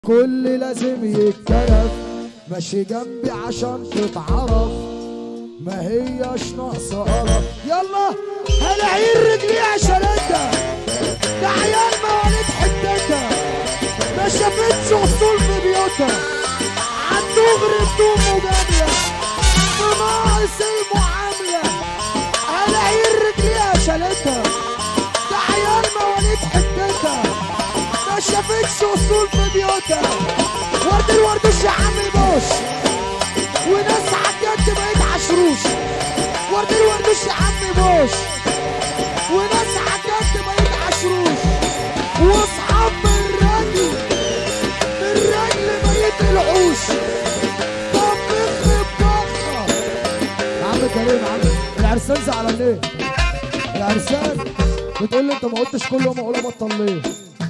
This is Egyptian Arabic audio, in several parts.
كل لازم يتكرف ماشي جنبي عشان تتعرف ما هياش ناقصة قرف يلا هنعير رجليها شلتها ده عيال مواليد حتتها ما شافتش اصول في بيوتها عالدغري بدون مجاملة بناقص المعاملة هنعير رجليها شلتها ده عيال مواليد حتتها ما شافتش اصول في بيوتها ورد الوردوش يا عم بوش وناس عجبت ما يتعشروش ورد الوردوش يا عم بوش وناس عجبت ما يتعشروش واصحاب من الرجل من الرجل ما يتقلعوش طب يخرب بطنك يا عم كريم يا عم العرسان زعلان ليه؟ العرسان بتقول لي انت ما قلتش كل يوم اقول ابطل ليه؟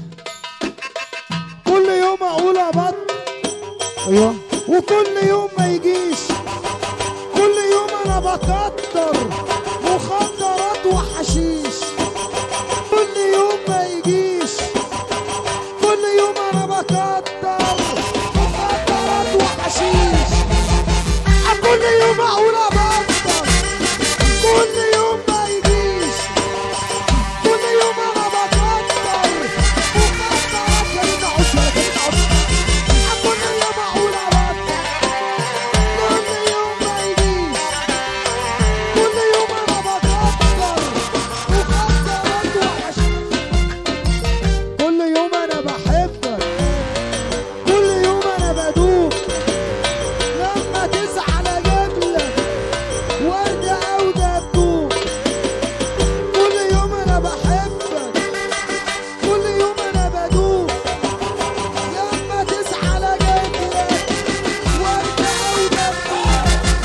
كل يوم اقول ابطل ايوه وكل يوم ما يجيش كل يوم انا بكتر مخدرات وحشيش كل يوم ما يجيش كل يوم انا بكتر مخدرات وحشيش كل يوم اقول ابطل كل يوم ما يجيش كل يوم انا بكتر مخدرات يا ريت اعوش يا ريت اعوش كل يوم اقول ابطل كل يوم ما يجيش كل يوم انا بكتر مخدرات وحشيش كل يوم انا بحبك كل يوم انا بدوب لما تزعل اجيبلك وردة او دبدوب كل يوم انا بحبك كل يوم انا بدوب لما تزعل اجيبلك وردة او دبدوب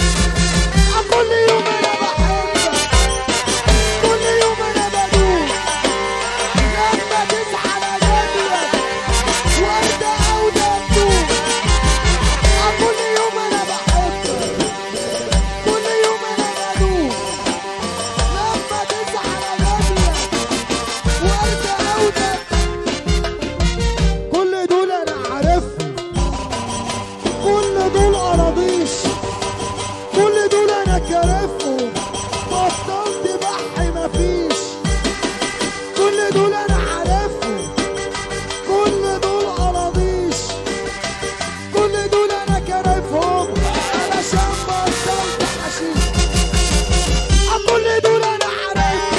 كل يوم انا بحبك كل يوم انا بدوب لما تزعل اجيبلك وردة او دبدوب كل يوم انا بحبك كل يوم انا بدوب لما تزعل اجيبلك وردة او دبدوب كل دول انا عارفهم كل دول اراضيش كل دول انا كارفهم بطلت بحي مفيش كل دول انا عارفهم كل دول اراضيش كل دول انا كارفهم علشان بطلت حشيش كل دول انا عارفهم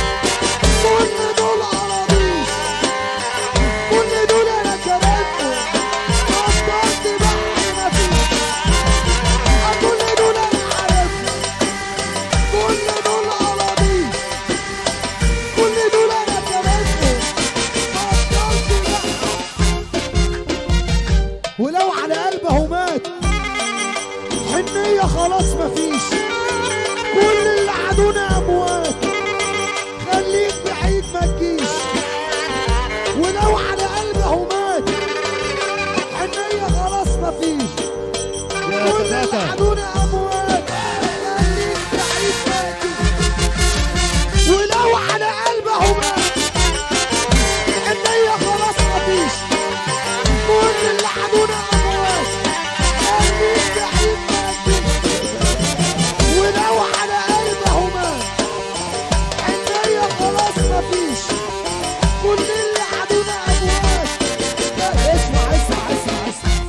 كل دول اراضيش كل دول انا كارفهم بطلت بحي مفيش كل دول انا عارفهم كل دول اراضيش كل دول انا كارفهم بطلت بحي ولو على قلبه مات حنية خلاص مفيش كل اللي عادونا أموات خليك بعيد ما تجيش ولو على قلبه مات حنية خلاص مفيش كل اللي عادونا أموات خليك بعيد ما تجيش ولو على قلبه مات حنية خلاص مفيش كل اللي عادونا أموات خليك بعيد ما تجيش ولو على قلبه مات حنية خلاص مفيش كل اللي عادونا أموات لا، اسمع اسمع اسمع اسمع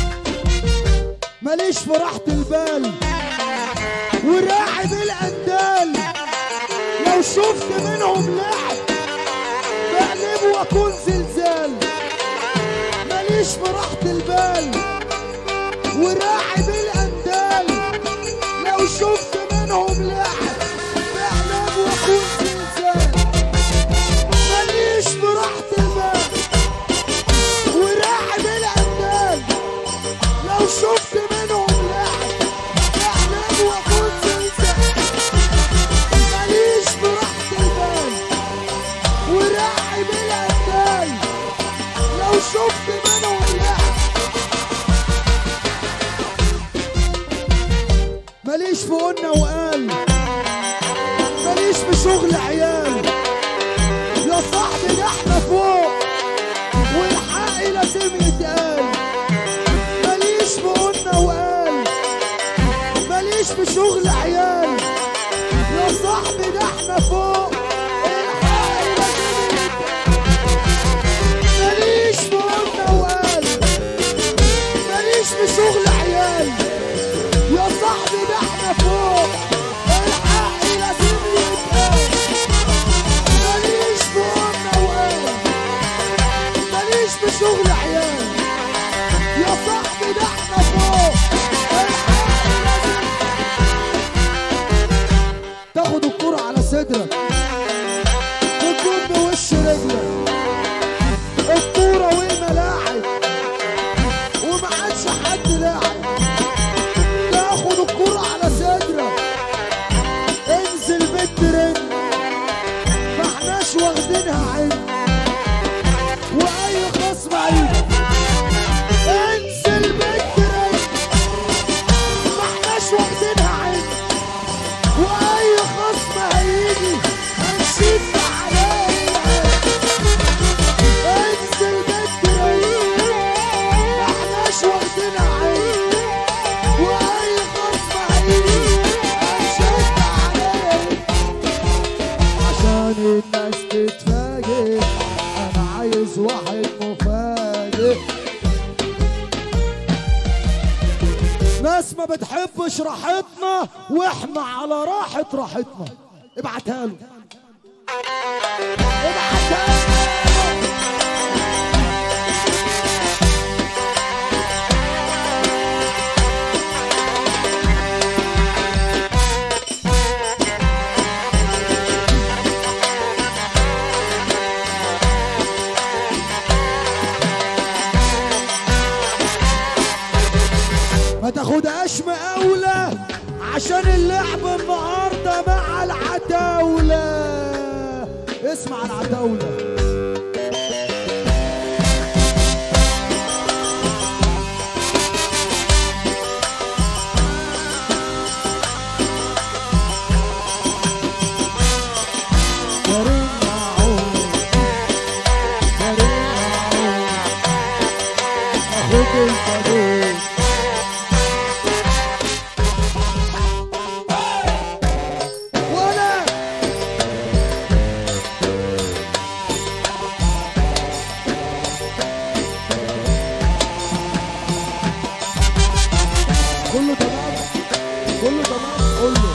ماليش في راحة البال وراعب الأندال لو شفت منهم لعب بقلب واكون زلزال ماليش في راحة البال وراعب الأندال لو شفت منهم لعب بقلب واكون زلزال ماليش في راحة البال وراعب الأندال لو شفت منهم لعب بقلب واكون زلزال ماليش في راحة البال وراعب الأندال لو شفت منهم لعب شغل عيال يا صاحبي ده احنا فوق الحق لازم ماليش في قلنا وقال ماليش في شغل عيال يا صاحبي ده احنا فوق الحق لازم يتقال ماليش في قلنا وقال ماليش في شغل عيال يا صاحبي ده احنا فوق الحق لازم تاخد الكرة على صدرك وتكون بوش رجلك الكورة والملاعب وما عادش حد لاعب تاخد الكرة على صدرك انزل بالترند ما احناش واخدينها عين واي خصم عيب انزل بالترند ما احناش واخدينها عين واي خصم هيجي هنشد عليه العين انزل بالترند ما احناش واخدينها عين واي خصم هيجي هنشد عليه عشان الناس تتفاجئ انا عايز واحد مفاجئ ناس ما بتحبش راحتنا واحنا على راحة راحتنا ابعتها له ابعتها له ما تاخدهاش مقاولة عشان اللعب النهاردة مع العتاولة اسمع العتاولة كريم معون كريم معون اخوك الفضول ولا كله تمام كله تمام كله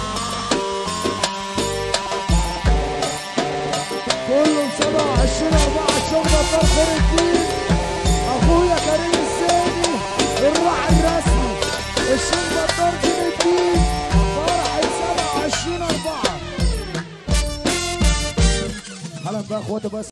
كله 27 4 الشغل ده خير الدين اخويا كريم السيدي الراعي الرسمي الشغل ده دين الدين فرح 27 4 هلا بقى اخواتي بس